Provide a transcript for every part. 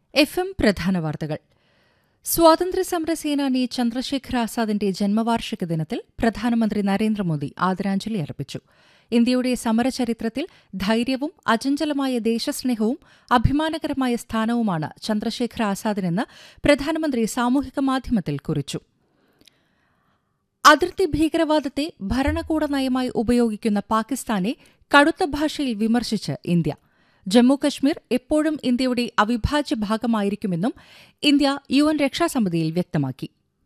F M പ്രധാന വാർത്തകൾ സ്വാതന്ത്ര്യസമര സേനാനി ചന്ദ്രശേഖർ ആസാദിന്റെ ജന്മവാർഷിക ദിനത്തിൽ പ്രധാനമന്ത്രി നരേന്ദ്രമോദി ആദരാഞ്ജലി അർപ്പിച്ചു ഇന്ത്യയുടെ സമരചരിത്രത്തിൽ ധൈര്യവും അചഞ്ചലമായ ദേശസ്നേഹവും അഭിമാനകരമായ സ്ഥാനവുമാണ് ചന്ദ്രശേഖർ ആസാദിനെന്ന് പ്രധാനമന്ത്രി സാമൂഹിക മാധ്യമത്തിൽ കുറിച്ചു അതിർത്തി ഭീകരവാദത്തെ ഭരണകൂട നയമായി ഉപയോഗിക്കുന്ന പാകിസ്ഥാനെ കടുത്ത ഭാഷയിൽ വിമർശിച്ച് ഇന്ത്യ ജമ്മുകശ്മീർ എപ്പോഴും ഇന്ത്യയുടെ അവിഭാജ്യ ഭാഗമായിരിക്കുമെന്നും ഇന്ത്യ യു എൻ രക്ഷാസമിതിയിൽ വ്യക്തമാക്കി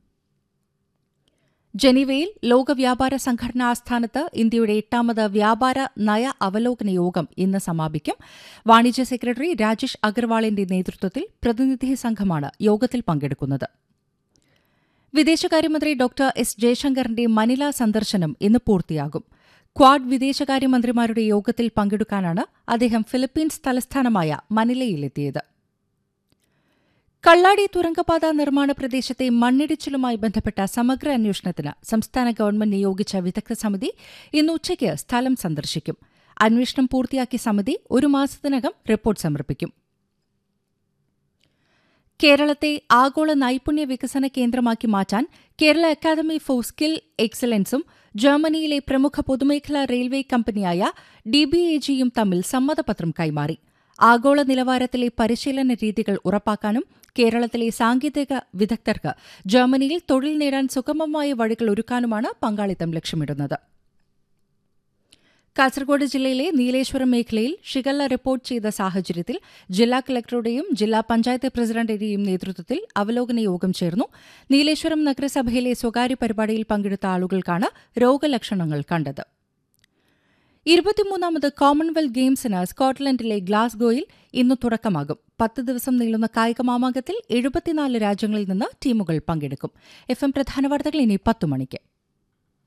ജനീവയിൽ ലോക വ്യാപാര സംഘടനാ ആസ്ഥാനത്ത് ഇന്ത്യയുടെ എട്ടാമത് വ്യാപാര നയ അവലോകന യോഗം ഇന്ന് സമാപിക്കും വാണിജ്യ സെക്രട്ടറി രാജേഷ് അഗർവാളിന്റെ നേതൃത്വത്തിൽ പ്രതിനിധി സംഘമാണ് യോഗത്തിൽ പങ്കെടുക്കുന്നത് വിദേശകാര്യമന്ത്രി ഡോക്ടർ എസ് ജയശങ്കറിന്റെ മനില സന്ദർശനം ഇന്ന് പൂർത്തിയാകും ക്വാഡ് വിദേശകാര്യമന്ത്രിമാരുടെ യോഗത്തിൽ പങ്കെടുക്കാനാണ് അദ്ദേഹം ഫിലിപ്പീൻസ് തലസ്ഥാനമായ മനിലയിലെത്തിയത് കള്ളാടി തുരങ്കപാത നിർമ്മാണ പ്രദേശത്തെ മണ്ണിടിച്ചിലുമായി ബന്ധപ്പെട്ട സമഗ്ര അന്വേഷണത്തിന് സംസ്ഥാന ഗവൺമെന്റ് നിയോഗിച്ച വിദഗ്ധ സമിതി ഇന്ന് ഉച്ചയ്ക്ക് സ്ഥലം സന്ദർശിക്കും അന്വേഷണം പൂർത്തിയാക്കിയ സമിതി ഒരു മാസത്തിനകം റിപ്പോർട്ട് സമർപ്പിക്കും കേരളത്തെ ആഗോള നൈപുണ്യ വികസന കേന്ദ്രമാക്കി മാറ്റാൻ കേരള അക്കാദമി ഫോർ സ്കിൽ എക്സലൻസും ജർമ്മനിയിലെ പ്രമുഖ പൊതുമേഖലാ റെയിൽവേ കമ്പനിയായ ഡിബിഎജിയും തമ്മിൽ സമ്മതപത്രം കൈമാറി ആഗോള നിലവാരത്തിലെ പരിശീലന രീതികൾ ഉറപ്പാക്കാനും കേരളത്തിലെ സാങ്കേതിക വിദഗ്ധർക്ക് ജർമ്മനിയിൽ തൊഴിൽ നേടാൻ സുഗമമായ വഴികൾ ഒരുക്കാനുമാണ് പങ്കാളിത്തം ലക്ഷ്യമിടുന്നത് കാസർഗോഡ് ജില്ലയിലെ നീലേശ്വരം മേഖലയിൽ ഷിഗല്ല റിപ്പോർട്ട് ചെയ്ത സാഹചര്യത്തിൽ ജില്ലാ കളക്ടറുടെയും ജില്ലാ പഞ്ചായത്ത് പ്രസിഡന്റിന്റെയും നേതൃത്വത്തിൽ അവലോകന യോഗം ചേർന്നു നീലേശ്വരം നഗരസഭയിലെ സ്വകാര്യ പരിപാടിയിൽ പങ്കെടുത്ത ആളുകൾക്കാണ് രോഗലക്ഷണങ്ങൾ കണ്ടത് ഇരുപത്തിമൂന്നാമത് കോമൺവെൽത്ത് ഗെയിംസിന് സ്കോട്ട്ലൻഡിലെ ഗ്ലാസ്ഗോയിൽ ഇന്ന് തുടക്കമാകും പത്ത് ദിവസം നീളുന്ന കായിക മാമാങ്കത്തിൽ എഴുപത്തിനാല് രാജ്യങ്ങളിൽ നിന്ന് ടീമുകൾ പങ്കെടുക്കും എഫ് എം പ്രധാന വാർത്തകൾ ഇനി പത്തു മണിക്ക്